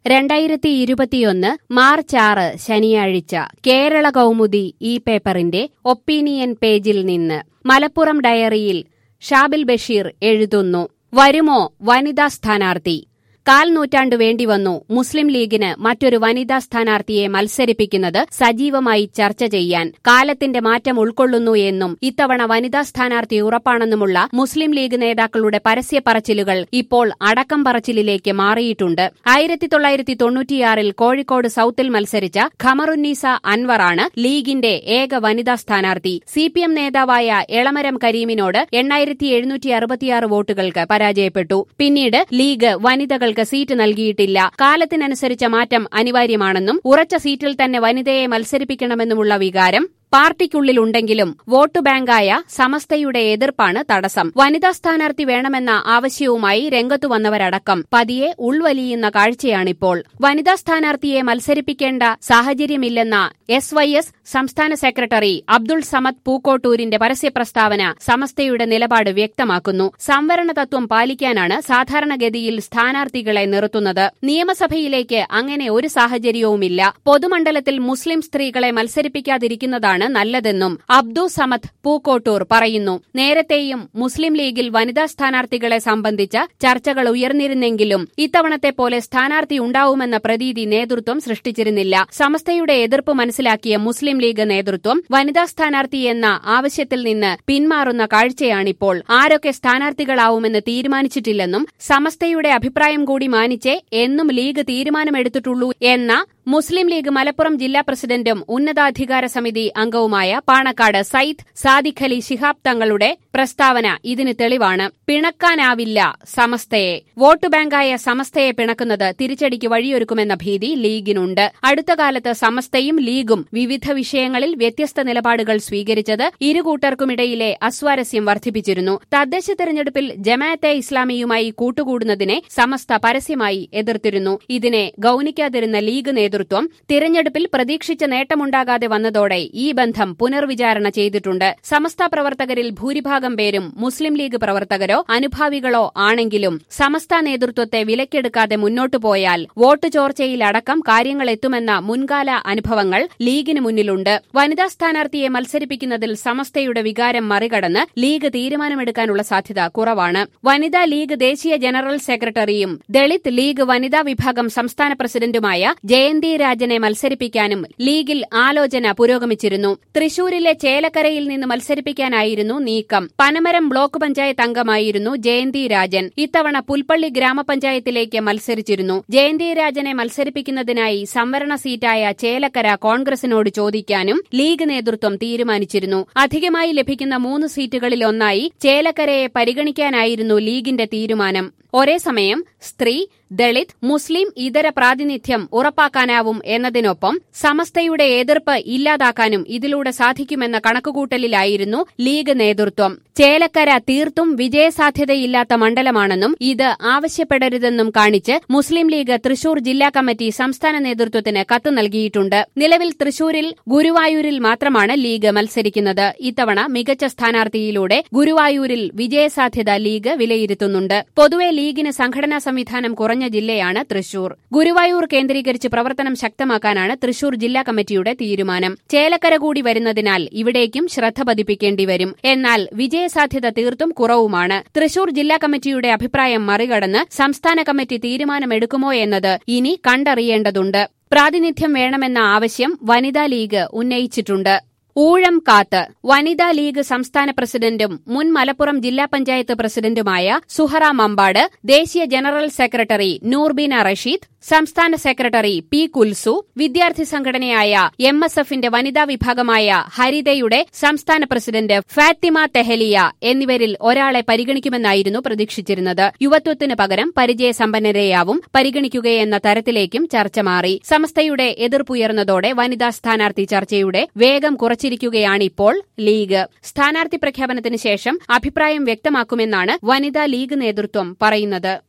രണ്ടായിരത്തി ഇരുപത്തിയൊന്ന് മാർച്ച് ആറ് ശനിയാഴ്ച കേരള കൗമുദി ഈ പേപ്പറിന്റെ ഒപ്പീനിയൻ പേജിൽ നിന്ന് മലപ്പുറം ഡയറിയിൽ ഷാബിൽ ബഷീർ എഴുതുന്നു വരുമോ വനിതാ സ്ഥാനാർത്ഥി കാൽ നൂറ്റാണ്ട് വേണ്ടിവന്നു മുസ്ലിം ലീഗിന് മറ്റൊരു വനിതാ സ്ഥാനാർത്ഥിയെ മത്സരിപ്പിക്കുന്നത് സജീവമായി ചർച്ച ചെയ്യാൻ കാലത്തിന്റെ മാറ്റം ഉൾക്കൊള്ളുന്നു എന്നും ഇത്തവണ വനിതാ സ്ഥാനാർത്ഥി ഉറപ്പാണെന്നുമുള്ള മുസ്ലിം ലീഗ് നേതാക്കളുടെ പരസ്യ പറച്ചിലുകൾ ഇപ്പോൾ അടക്കം പറച്ചിലിലേക്ക് മാറിയിട്ടുണ്ട് ആയിരത്തി തൊള്ളായിരത്തി തൊണ്ണൂറ്റിയാറിൽ കോഴിക്കോട് സൌത്തിൽ മത്സരിച്ച ഖമറുന്നീസ അൻവറാണ് ലീഗിന്റെ ഏക വനിതാ സ്ഥാനാർത്ഥി സി പി എം നേതാവായ എളമരം കരീമിനോട് എണ്ണായിരത്തി എഴുന്നൂറ്റി അറുപത്തിയാറ് വോട്ടുകൾക്ക് പരാജയപ്പെട്ടു പിന്നീട് ലീഗ് വനിതകൾക്ക് സീറ്റ് നൽകിയിട്ടില്ല കാലത്തിനനുസരിച്ച മാറ്റം അനിവാര്യമാണെന്നും ഉറച്ച സീറ്റിൽ തന്നെ വനിതയെ മത്സരിപ്പിക്കണമെന്നുമുള്ള വികാരം പാർട്ടിക്കുള്ളിലുണ്ടെങ്കിലും വോട്ട് ബാങ്കായ സമസ്തയുടെ എതിർപ്പാണ് തടസ്സം വനിതാ സ്ഥാനാർത്ഥി വേണമെന്ന ആവശ്യവുമായി രംഗത്തു വന്നവരടക്കം പതിയെ ഉൾവലിയുന്ന കാഴ്ചയാണിപ്പോൾ വനിതാ സ്ഥാനാർത്ഥിയെ മത്സരിപ്പിക്കേണ്ട സാഹചര്യമില്ലെന്ന എസ് വൈ എസ് സംസ്ഥാന സെക്രട്ടറി അബ്ദുൾ സമദ് പൂക്കോട്ടൂരിന്റെ പരസ്യപ്രസ്താവന സമസ്തയുടെ നിലപാട് വ്യക്തമാക്കുന്നു സംവരണ തത്വം പാലിക്കാനാണ് സാധാരണഗതിയിൽ സ്ഥാനാർത്ഥികളെ നിർത്തുന്നത് നിയമസഭയിലേക്ക് അങ്ങനെ ഒരു സാഹചര്യവുമില്ല പൊതുമണ്ഡലത്തിൽ മുസ്ലിം സ്ത്രീകളെ മത്സരിപ്പിക്കാതിരിക്കുന്നതാണ് ആണ് നല്ലതെന്നും അബ്ദു സമദ് പൂക്കോട്ടൂർ പറയുന്നു നേരത്തെയും മുസ്ലിം ലീഗിൽ വനിതാ സ്ഥാനാർത്ഥികളെ സംബന്ധിച്ച ചർച്ചകൾ ഉയർന്നിരുന്നെങ്കിലും ഇത്തവണത്തെ പോലെ സ്ഥാനാർത്ഥി ഉണ്ടാവുമെന്ന പ്രതീതി നേതൃത്വം സൃഷ്ടിച്ചിരുന്നില്ല സമസ്തയുടെ എതിർപ്പ് മനസ്സിലാക്കിയ മുസ്ലിം ലീഗ് നേതൃത്വം വനിതാ സ്ഥാനാർത്ഥി എന്ന ആവശ്യത്തിൽ നിന്ന് പിന്മാറുന്ന കാഴ്ചയാണിപ്പോൾ ആരൊക്കെ സ്ഥാനാർത്ഥികളാവുമെന്ന് തീരുമാനിച്ചിട്ടില്ലെന്നും സമസ്തയുടെ അഭിപ്രായം കൂടി മാനിച്ചേ എന്നും ലീഗ് തീരുമാനമെടുത്തിട്ടുള്ളൂ എന്ന മുസ്ലിം ലീഗ് മലപ്പുറം ജില്ലാ പ്രസിഡന്റും ഉന്നതാധികാര സമിതി അംഗവുമായ പാണക്കാട് സയ്യിദ് സാദിഖ് അലി ശിഹാബ് തങ്ങളുടെ പ്രസ്താവന ഇതിന് തെളിവാണ് പിണക്കാനാവില്ല സമസ്തയെ വോട്ട് ബാങ്കായ സമസ്തയെ പിണക്കുന്നത് തിരിച്ചടിക്ക് വഴിയൊരുക്കുമെന്ന ഭീതി ലീഗിനുണ്ട് അടുത്ത കാലത്ത് സമസ്തയും ലീഗും വിവിധ വിഷയങ്ങളിൽ വ്യത്യസ്ത നിലപാടുകൾ സ്വീകരിച്ചത് ഇരുകൂട്ടർക്കുമിടയിലെ അസ്വാരസ്യം വർദ്ധിപ്പിച്ചിരുന്നു തദ്ദേശ തെരഞ്ഞെടുപ്പിൽ ജമാഅത്തെ ഇസ്ലാമിയുമായി കൂട്ടുകൂടുന്നതിനെ സമസ്ത പരസ്യമായി എതിർത്തിരുന്നു ഇതിനെ ഗൌനിക്കാതിരുന്ന ലീഗ് നേതൃത്വം തിരഞ്ഞെടുപ്പിൽ പ്രതീക്ഷിച്ച നേട്ടമുണ്ടാകാതെ വന്നതോടെ ഈ ബന്ധം പുനർവിചാരണ ചെയ്തിട്ടുണ്ട് സമസ്ത പ്രവർത്തകരിൽ ഭൂരിഭാഗം പേരും മുസ്ലിം ലീഗ് പ്രവർത്തകരോ അനുഭാവികളോ ആണെങ്കിലും സമസ്ത നേതൃത്വത്തെ വിലക്കെടുക്കാതെ മുന്നോട്ടു പോയാൽ വോട്ട് ചോർച്ചയിലടക്കം കാര്യങ്ങൾ എത്തുമെന്ന മുൻകാല അനുഭവങ്ങൾ ലീഗിന് മുന്നിലുണ്ട് വനിതാ സ്ഥാനാർത്ഥിയെ മത്സരിപ്പിക്കുന്നതിൽ സമസ്തയുടെ വികാരം മറികടന്ന് ലീഗ് തീരുമാനമെടുക്കാനുള്ള സാധ്യത കുറവാണ് വനിതാ ലീഗ് ദേശീയ ജനറൽ സെക്രട്ടറിയും ദളിത് ലീഗ് വനിതാ വിഭാഗം സംസ്ഥാന പ്രസിഡന്റുമായ ജയന്തി രാജനെ മത്സരിപ്പിക്കാനും ലീഗിൽ ആലോചന പുരോഗമിച്ചിരുന്നു തൃശൂരിലെ ചേലക്കരയിൽ നിന്ന് മത്സരിപ്പിക്കാനായിരുന്നു നീക്കം പനമരം ബ്ലോക്ക് പഞ്ചായത്ത് അംഗമായിരുന്നു ജയന്തി രാജൻ ഇത്തവണ പുൽപ്പള്ളി ഗ്രാമപഞ്ചായത്തിലേക്ക് മത്സരിച്ചിരുന്നു ജയന്തി രാജനെ മത്സരിപ്പിക്കുന്നതിനായി സംവരണ സീറ്റായ ചേലക്കര കോൺഗ്രസിനോട് ചോദിക്കാനും ലീഗ് നേതൃത്വം തീരുമാനിച്ചിരുന്നു അധികമായി ലഭിക്കുന്ന മൂന്ന് സീറ്റുകളിലൊന്നായി ചേലക്കരയെ പരിഗണിക്കാനായിരുന്നു ലീഗിന്റെ തീരുമാനം ഒരേ സമയം സ്ത്രീ ദളിത് മുസ്ലിം ഇതര പ്രാതിനിധ്യം ഉറപ്പാക്കാനാവും എന്നതിനൊപ്പം സമസ്തയുടെ എതിർപ്പ് ഇല്ലാതാക്കാനും ഇതിലൂടെ സാധിക്കുമെന്ന കണക്കുകൂട്ടലിലായിരുന്നു ലീഗ് നേതൃത്വം ചേലക്കര തീർത്തും വിജയസാധ്യതയില്ലാത്ത മണ്ഡലമാണെന്നും ഇത് ആവശ്യപ്പെടരുതെന്നും കാണിച്ച് മുസ്ലിം ലീഗ് തൃശൂർ ജില്ലാ കമ്മിറ്റി സംസ്ഥാന നേതൃത്വത്തിന് കത്ത് നൽകിയിട്ടുണ്ട് നിലവിൽ തൃശൂരിൽ ഗുരുവായൂരിൽ മാത്രമാണ് ലീഗ് മത്സരിക്കുന്നത് ഇത്തവണ മികച്ച സ്ഥാനാർത്ഥിയിലൂടെ ഗുരുവായൂരിൽ വിജയസാധ്യത ലീഗ് വിലയിരുത്തുന്നുണ്ട് പൊതുവെ ലീഗിന് സംഘടനാ സംവിധാനം കുറഞ്ഞ ജില്ലയാണ് തൃശൂർ ഗുരുവായൂർ കേന്ദ്രീകരിച്ച് പ്രവർത്തനം ശക്തമാക്കാനാണ് തൃശൂർ ജില്ലാ കമ്മിറ്റിയുടെ തീരുമാനം ചേലക്കര കൂടി വരുന്നതിനാൽ ഇവിടേക്കും ശ്രദ്ധ പതിപ്പിക്കേണ്ടി വരും എന്നാൽ വിജയസാധ്യത തീർത്തും കുറവുമാണ് തൃശൂർ ജില്ലാ കമ്മിറ്റിയുടെ അഭിപ്രായം മറികടന്ന് സംസ്ഥാന കമ്മിറ്റി തീരുമാനമെടുക്കുമോ എന്നത് ഇനി കണ്ടറിയേണ്ടതുണ്ട് പ്രാതിനിധ്യം വേണമെന്ന ആവശ്യം വനിതാ ലീഗ് ഉന്നയിച്ചിട്ടുണ്ട് ഊഴം കാത്ത് വനിതാ ലീഗ് സംസ്ഥാന പ്രസിഡന്റും മുൻ മലപ്പുറം ജില്ലാ പഞ്ചായത്ത് പ്രസിഡന്റുമായ സുഹറ മമ്പാട് ദേശീയ ജനറൽ സെക്രട്ടറി നൂർബീന റഷീദ് സംസ്ഥാന സെക്രട്ടറി പി കുൽസു വിദ്യാർത്ഥി സംഘടനയായ എം എസ് എഫിന്റെ വനിതാ വിഭാഗമായ ഹരിതയുടെ സംസ്ഥാന പ്രസിഡന്റ് ഫാത്തിമ തെഹലിയ എന്നിവരിൽ ഒരാളെ പരിഗണിക്കുമെന്നായിരുന്നു പ്രതീക്ഷിച്ചിരുന്നത് യുവത്വത്തിന് പകരം പരിചയസമ്പന്നരെയാവും പരിഗണിക്കുകയെന്ന തരത്തിലേക്കും ചർച്ച മാറി സമസ്തയുടെ എതിർപ്പുയർന്നതോടെ വനിതാ സ്ഥാനാർത്ഥി ചർച്ചയുടെ വേഗം കുറച്ചിരിക്കുകയാണിപ്പോൾ ലീഗ് സ്ഥാനാർത്ഥി പ്രഖ്യാപനത്തിന് ശേഷം അഭിപ്രായം വ്യക്തമാക്കുമെന്നാണ് വനിതാ ലീഗ് നേതൃത്വം പറയുന്നത്